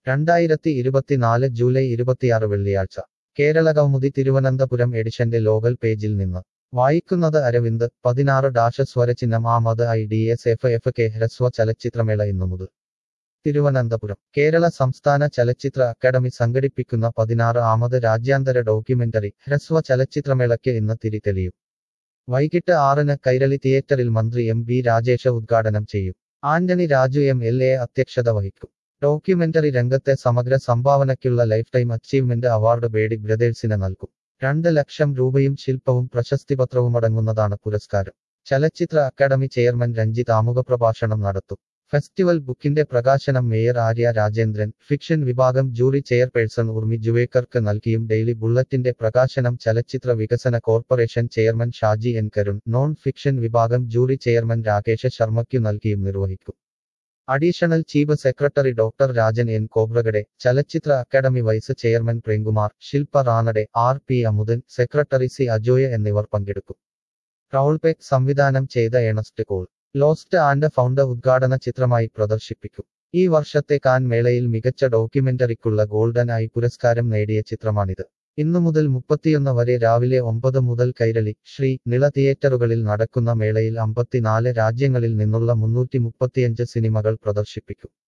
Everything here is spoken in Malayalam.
രണ്ടായിരത്തി ഇരുപത്തിനാല് ജൂലൈ ഇരുപത്തിയാറ് വെള്ളിയാഴ്ച കേരള കൗമുദി തിരുവനന്തപുരം എഡിഷന്റെ ലോകൽ പേജിൽ നിന്ന് വായിക്കുന്നത് അരവിന്ദ് പതിനാറ് ഡാഷ് സ്വരചിഹ്നം ആമത് I D S F F K ഹ്രസ്വ ചലച്ചിത്രമേള ഇന്നു മുതൽ തിരുവനന്തപുരം കേരള സംസ്ഥാന ചലച്ചിത്ര അക്കാദമി സംഘടിപ്പിക്കുന്ന പതിനാറ് ആമത് രാജ്യാന്തര ഡോക്യുമെന്ററി ഹ്രസ്വ ചലച്ചിത്രമേളയ്ക്ക് ഇന്ന് തിരിതെളിയും വൈകിട്ട് ആറിന് കൈരളി തിയേറ്ററിൽ മന്ത്രി എം ബി രാജേഷ ഉദ്ഘാടനം ചെയ്യും Antony Raju M L A അധ്യക്ഷത വഹിക്കും ഡോക്യുമെന്ററി രംഗത്തെ സമഗ്ര സംഭാവനയ്ക്കുള്ള life time achievement award Bedi ബ്രദേഴ്സിന് നൽകും രണ്ട് ലക്ഷം രൂപയും ശില്പവും പ്രശസ്തിപത്രവുമടങ്ങുന്നതാണ് പുരസ്കാരം ചലച്ചിത്ര അക്കാദമി ചെയർമാൻ രഞ്ജിത്ത് ആമുഖപ്രഭാഷണം നടത്തും ഫെസ്റ്റിവൽ ബുക്കിന്റെ പ്രകാശനം മേയർ ആര്യ രാജേന്ദ്രൻ ഫിക്ഷൻ വിഭാഗം ജൂറി ചെയർപേഴ്സൺ ഉർമി ജുവേക്കർക്ക് നൽകിയും ഡെയിലി ബുള്ളറ്റിന്റെ പ്രകാശനം ചലച്ചിത്ര വികസന corporation chairman Shaji N Karun non fiction വിഭാഗം ജൂറി ചെയർമാൻ രാകേഷ് ശർമ്മയ്ക്കു നൽകിയും നിർവഹിക്കും additional chief secretary doctor Rajan N Khobragade ചലച്ചിത്ര academy vice chairman Premkumar Shilpa Ranade R P Amudhan secretary C Ajoy എന്നിവർ പങ്കെടുക്കും റൗൾപെക് സംവിധാനം ചെയ്ത Ernest Cole lost and found ഉദ്ഘാടന ചിത്രമായി പ്രദർശിപ്പിക്കും ഈ വർഷത്തെ കാൻ മേളയിൽ മികച്ച ഡോക്യുമെന്ററിക്കുള്ള ഗോൾഡൻ ഐ പുരസ്കാരം നേടിയ ചിത്രമാണിത് ഇന്നു മുതൽ മുപ്പത്തിയൊന്ന് വരെ രാവിലെ ഒമ്പത് മുതൽ കൈരളി ശ്രീ നിള തിയേറ്ററുകളിൽ നടക്കുന്ന മേളയിൽ അമ്പത്തിനാല് രാജ്യങ്ങളിൽ നിന്നുള്ള മുന്നൂറ്റി മുപ്പത്തിയഞ്ച് സിനിമകൾ പ്രദർശിപ്പിക്കും